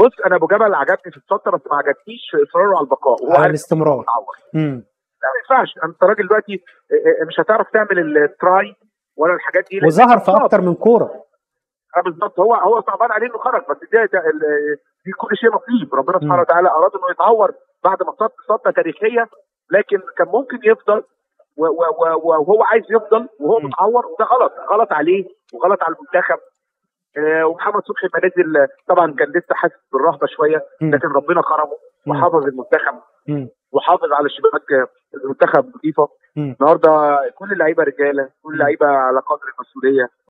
بص انا ابو جبل عجبني في السطه بس ما عجبنيش في اصراره على البقاء وهو على عارف الاستمرار يتعور امم لا ما ينفعش انت راجل دلوقتي آه، آه، مش هتعرف تعمل التراي ولا الحاجات دي لأن وظهر أنت في مصاب. اكتر من كوره اه بالظبط هو هو صعبان عليه انه خرج بس دي دي, دي كل شيء نصيب ربنا سبحانه مم. وتعالى اراد انه يتعور بعد ما صد صدمه تاريخيه لكن كان ممكن يفضل و- و- و- وهو عايز يفضل وهو مم. متعور وده غلط غلط عليه وغلط على المنتخب آه، ومحمد صبحي لما نزل طبعا كان لسه حاسس بالرهبه شويه مم. لكن ربنا كرمه مم. وحافظ المنتخب مم. وحافظ على شباك المنتخب نظيفه مم. النهارده كل اللعيبه رجاله كل اللعيبه على قدر المسؤوليه